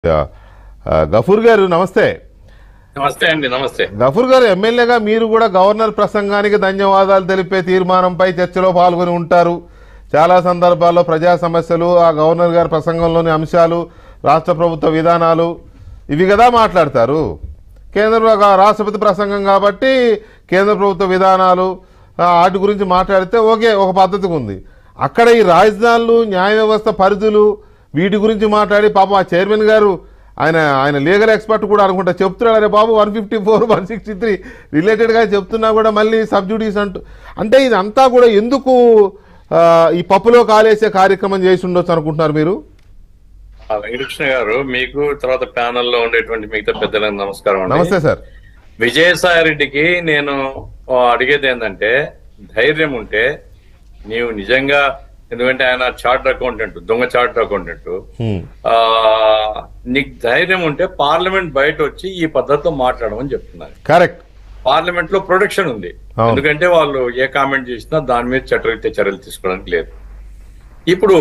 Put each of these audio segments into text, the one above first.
ఆ, గఫూర్ గారు నమస్తే నమస్తే అండి నమస్తే గఫూర్ గారు ఎమ్మెల్యేగా మీరు కూడా గవర్నర్ ప్రసంగానికి ధన్యవాదాలు తెలిపే తీర్మానంపై చర్చలో పాల్గొని ఉంటారు చాలా సందర్భాల్లో ప్రజా సమస్యలు ఆ గవర్నర్ గారి ప్రసంగంలోని అంశాలు రాష్ట్ర ప్రభుత్వ విధానాలు ఇవి కదా మాట్లాడతారు కేంద్ర రాష్ట్రపతి ప్రసంగం కాబట్టి కేంద్ర ప్రభుత్వ విధానాలు ఆ, వాటి గురించి మాట్లాడితే ఓకే ఒక పద్ధతిగా ఉంది అక్కడ ఈ రాజధానులు న్యాయ వ్యవస్థ పరిధులు వీటి గురించి మాట్లాడి పాపం ఆ చైర్మన్ గారు ఆయన ఆయన లీగల్ ఎక్స్పర్ట్ కూడా అనుకుంటా చెప్తున్నాడు అరే బాబు one fifty four one sixty three రిలేటెడ్గా చెప్తున్నా కూడా మళ్ళీ సబ్జుడీస్ అంటూ అంటే ఇదంతా కూడా ఎందుకు ఆ, ఈ పప్పులో కాలేసే కార్యక్రమం చేసి ఉండొచ్చు అనుకుంటున్నారు మీరు ఆ, వెంకటకృష్ణ గారు మీకు తర్వాత ప్యానెల్లో ఉండేటువంటి మిగతా పెద్దలకు నమస్కారం అండి నమస్తే సార్ విజయసాయి రెడ్డికి నేను ఆ, అడిగేది ఏంటంటే ధైర్యం ఉంటే నీవు నిజంగా ఎందుకంటే ఆయన చార్టర్ అకౌంటెంట్ దొంగ చార్టర్ అకౌంటెంట్ హ్మ్. ఆ నీకు ధైర్యం ఉంటే పార్లమెంట్ బయట వచ్చి ఈ పద్ధతిలో మాట్లాడమని చెప్తున్నారు కరెక్ట్ పార్లమెంట్ లో ప్రొటెక్షన్ ఉంది అవును. ఎందుకంటే వాళ్ళు ఏ కామెంట్ చేసినా దాని మీద చట్టరీత్యా చర్యలు తీసుకోవడానికి లేదు ఇప్పుడు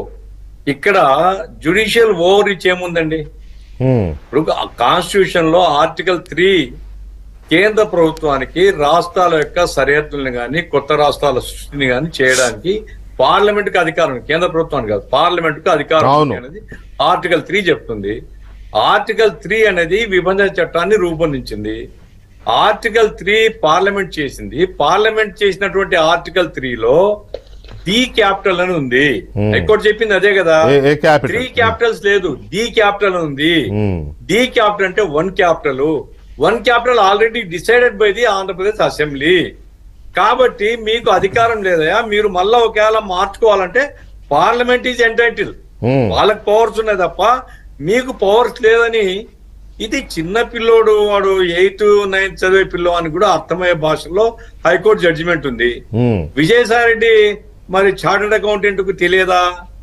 ఇక్కడ జుడిషియల్ ఓవర్ రీచ్ ఏముందండి హ్మ్. ఇప్పుడు కాన్స్టిట్యూషన్ లో ఆర్టికల్ త్రీ కేంద్ర ప్రభుత్వానికి రాష్ట్రాల యొక్క సరిహద్దుల్ని గాని కొత్త రాష్ట్రాల సృష్టిని గాని చేయడానికి పార్లమెంట్ కి అధికారం ఉంది. కేంద్ర ప్రభుత్వానికి కాదు పార్లమెంట్ కు అధికారం అవును. ఉంది అనేది ఆర్టికల్ త్రీ చెప్తుంది ఆర్టికల్ త్రీ అనేది విభజన చట్టాన్ని రూపొందించింది ఆర్టికల్ త్రీ పార్లమెంట్ చేసింది పార్లమెంట్ చేసినటువంటి ఆర్టికల్ త్రీలో ది క్యాపిటల్ అని ఉంది Hmm. హైకోర్టు చెప్పింది అదే కదా ఏ- ఏ క్యాపిటల్ త్రీ క్యాపిటల్స్ లేదు ది క్యాపిటల్ అని ఉంది హ్మ్. ది క్యాపిటల్ అంటే one capital one capital already decided by the Andhra Pradesh assembly కాబట్టి మీకు అధికారం లేదయా మీరు మళ్ళా ఒకవేళ మార్చుకోవాలంటే పార్లమెంట్ ఈజ్ ఎంటైటిల్ హ్మ్. వాళ్ళకి పవర్స్ ఉన్నాయి తప్ప మీకు పవర్స్ లేదని ఇది చిన్న పిల్లోడు వాడు ఎయిత్ నైన్త్ చదివే పిల్లో అని కూడా అర్థమయ్యే భాషలో హైకోర్టు జడ్జిమెంట్ ఉంది హ్మ్. విజయసాయి రెడ్డి మరి చార్టెడ్ అకౌంటెంట్ కు తెలియదా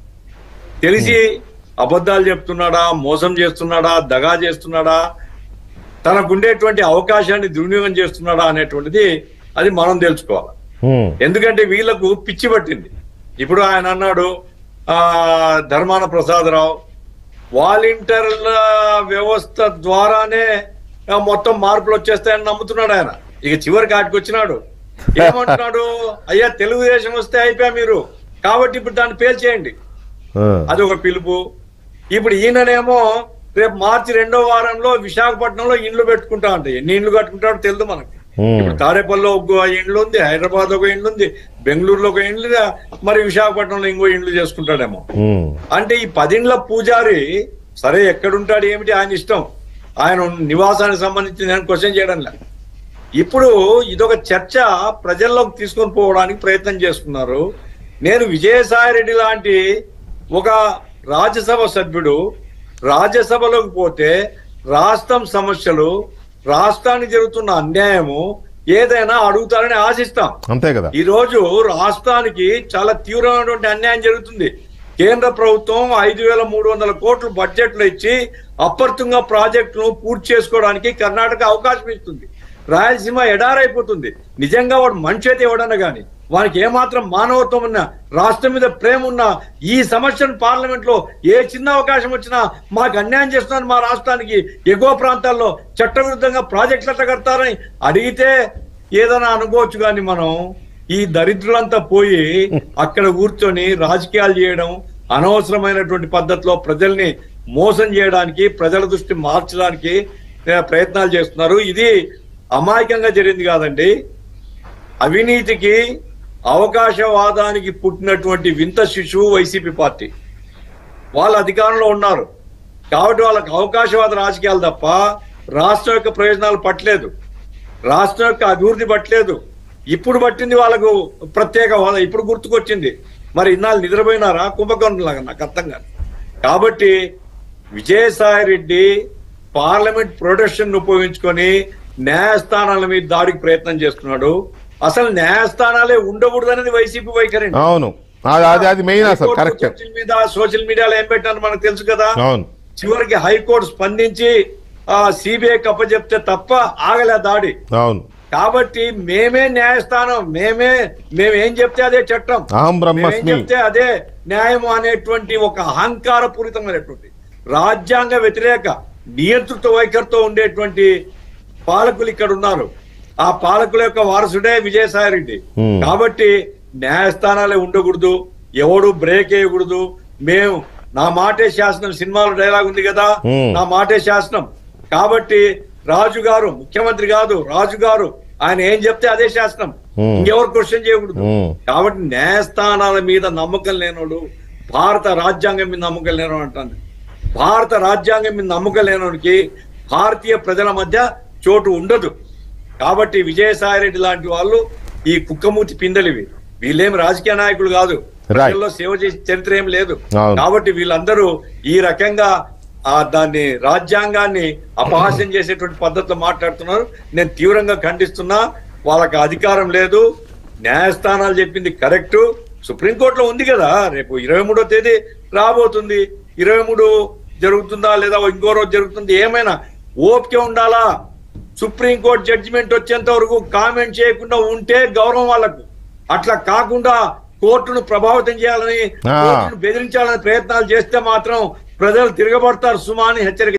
తెలిసి అబద్ధాలు చెప్తున్నాడా మోసం చేస్తున్నాడా దగా చేస్తున్నాడా తనకుండేటువంటి అవకాశాన్ని దుర్వినియోగం చేస్తున్నాడా అనేటువంటిది అది మనం తెలుసుకోవాలి హ్మ్. ఎందుకంటే వీళ్ళకు పిచ్చి పట్టింది ఇప్పుడు ఆయన అన్నాడు ఆ ధర్మాన ప్రసాదరావు వాలంటీర్ల వ్యవస్థ ద్వారానే ఆ, మొత్తం మార్పులు వచ్చేస్తాయని నమ్ముతున్నాడు ఆయన ఇక చివరికి ఆటికి వచ్చినాడు ఏమంటున్నాడు అయ్యా తెలుగుదేశం వస్తే అయిపోయా మీరు కాబట్టి ఇప్పుడు దాన్ని పేల్చేయండి ఆ. అది ఒక పిలుపు ఇప్పుడు ఈయననేమో రేపు మార్చి రెండో వారంలో విశాఖపట్నంలో ఇండ్లు పెట్టుకుంటా అంటే ఎన్ని ఇండ్లు కట్టుకుంటాడో తెలియదు మనకి హ్మ్. ఇప్పుడు తాడేపల్లిలో ఒక ఇండ్లు ఉంది హైదరాబాద్ ఒక ఇండ్లు ఉంది బెంగళూరులో ఒక ఇండ్లు మరి విశాఖపట్నంలో ఇంకో ఇండ్లు చేసుకుంటాడేమో హ్మ్. అంటే ఈ పదిండ్ల పూజారి సరే ఎక్కడుంటాడు ఏమిటి ఆయన ఇష్టం ఆయన నివాసానికి సంబంధించి నేను క్వశ్చన్ చేయడం లేదు ఇప్పుడు ఇదొక చర్చ ప్రజల్లోకి తీసుకొని పోవడానికి ప్రయత్నం చేస్తున్నారు నేను విజయసాయి రెడ్డి లాంటి ఒక రాజ్యసభ సభ్యుడు రాజ్యసభలోకి పోతే రాష్ట్రం సమస్యలు రాష్ట్రానికి జరుగుతున్న అన్యాయము ఏదైనా అడుగుతారని ఆశిస్తాం అంతే కదా ఈ రోజు రాష్ట్రానికి చాలా తీవ్రమైనటువంటి అన్యాయం జరుగుతుంది కేంద్ర ప్రభుత్వం ఐదు వేల మూడు వందల కోట్లు బడ్జెట్లు ఇచ్చి అప్పర్తుంగా ప్రాజెక్టును పూర్తి చేసుకోవడానికి కర్ణాటక అవకాశం ఇస్తుంది రాయలసీమ ఎడారైపోతుంది నిజంగా వాడు మనిషి అయితే ఎవడన్నా గాని వానికి ఏమాత్రం మానవత్వం ఉన్నా రాష్ట్రం మీద ప్రేమ ఉన్నా ఈ సమస్యను పార్లమెంట్ లో ఏ చిన్న అవకాశం వచ్చినా మాకు అన్యాయం చేస్తున్నారు మా రాష్ట్రానికి ఎగువ ప్రాంతాల్లో చట్టవిరుద్ధంగా ప్రాజెక్టులు ఎట్లా కడతారని అడిగితే ఏదైనా అనుకోవచ్చు కానీ మనం ఈ దరిద్రులంతా పోయి అక్కడ కూర్చొని రాజకీయాలు చేయడం అనవసరమైనటువంటి పద్ధతిలో ప్రజల్ని మోసం చేయడానికి ప్రజల దృష్టి మార్చడానికి ఏ, ప్రయత్నాలు చేస్తున్నారు ఇది అమాయకంగా జరిగింది కాదండి అవినీతికి అవకాశవాదానికి పుట్టినటువంటి వింత శిశువు వైసీపీ పార్టీ వాళ్ళ అధికారంలో ఉన్నారు కాబట్టి వాళ్ళకి అవకాశవాద రాజకీయాలు తప్ప రాష్ట్రం యొక్క ప్రయోజనాలు పట్టలేదు రాష్ట్రం యొక్క అభివృద్ధి పట్టలేదు ఇప్పుడు పట్టింది వాళ్ళకు ప్రత్యేక హోదా ఇప్పుడు గుర్తుకొచ్చింది మరి ఇన్నాళ్ళు నిద్రపోయినారా కుంభకోణం లాగా నాకు అర్థం కాదు కాబట్టి విజయసాయి రెడ్డి పార్లమెంట్ ప్రొటెక్షన్ ఉపయోగించుకొని న్యాయస్థానాల మీద దాడికి ప్రయత్నం చేస్తున్నాడు అసలు న్యాయస్థానాలే ఉండకూడదు అనేది వైసీపీ వైఖరి అవును అది అది అది మెయిన్ అసలు కరెక్ట్ చర్చల మీద సోషల్ మీడియాలో ఏం పెట్టారో మనకు తెలుసు కదా అవును చివరికి హైకోర్టు స్పందించి ఆ సిబిఐ కప్పచెప్తే తప్ప ఆగలే దాడి అవును కాబట్టి మేమే న్యాయస్థానం మేమే మేమేం చెప్తే అదే చట్టం అహం మేమేం బ్రహ్మస్మి చెప్తే అదే న్యాయం అనేటువంటి ఒక అహంకార పూరితమైనటువంటి రాజ్యాంగ వ్యతిరేక నియంతృత్వ వైఖరితో ఉండేటువంటి పాలకులు ఇక్కడ ఉన్నారు ఆ పాలకుల యొక్క వారసుడే విజయసాయి రెడ్డి Hmm. కాబట్టి న్యాయస్థానాలే ఉండకూడదు ఎవడు బ్రేక్ వేయకూడదు మేము నా మాటే శాసనం సినిమాలో డైలాగ్ ఉంది కదా Hmm. నా మాటే శాసనం కాబట్టి రాజు గారు ముఖ్యమంత్రి కాదు రాజు గారు ఆయన ఏం చెప్తే అదే శాసనం Hmm. ఇంకెవరు క్వశ్చన్ చేయకూడదు Hmm. కాబట్టి న్యాయస్థానాల మీద నమ్మకం లేనోడు భారత రాజ్యాంగం మీద నమ్మకం లేనోడు అంటాను భారత రాజ్యాంగం మీద నమ్మకం లేనోడికి భారతీయ ప్రజల మధ్య చోటు ఉండదు కాబట్టి విజయసాయి రెడ్డి లాంటి వాళ్ళు ఈ కుక్కమూతి పిందలివి వీళ్ళేం రాజకీయ నాయకులు కాదు ప్రజల్లో సేవ చేసే చరిత్ర ఏం లేదు అవును. కాబట్టి వీళ్ళందరూ ఈ రకంగా ఆ దాన్ని రాజ్యాంగాన్ని అపహాస్యం చేసేటువంటి పద్ధతిలో మాట్లాడుతున్నారు నేను తీవ్రంగా ఖండిస్తున్నా వాళ్ళకి అధికారం లేదు న్యాయస్థానాలు చెప్పింది కరెక్ట్ సుప్రీంకోర్టులో ఉంది కదా రేపు ఇరవై మూడో తేదీ రాబోతుంది ఇరవై మూడు జరుగుతుందా లేదా ఇంకో రోజు జరుగుతుంది ఏమైనా ఓపిక ఉండాలా సుప్రీంకోర్టు జడ్జిమెంట్ వచ్చేంత వరకు కామెంట్ చేయకుండా ఉంటే గౌరవం వాళ్ళకు అట్లా కాకుండా కోర్టును ప్రభావితం చేయాలని ఆ. కోర్టును బెదిరించాలని ప్రయత్నాలు చేస్తే మాత్రం ప్రజలు తిరగబడతారు సుమా అని హెచ్చరిక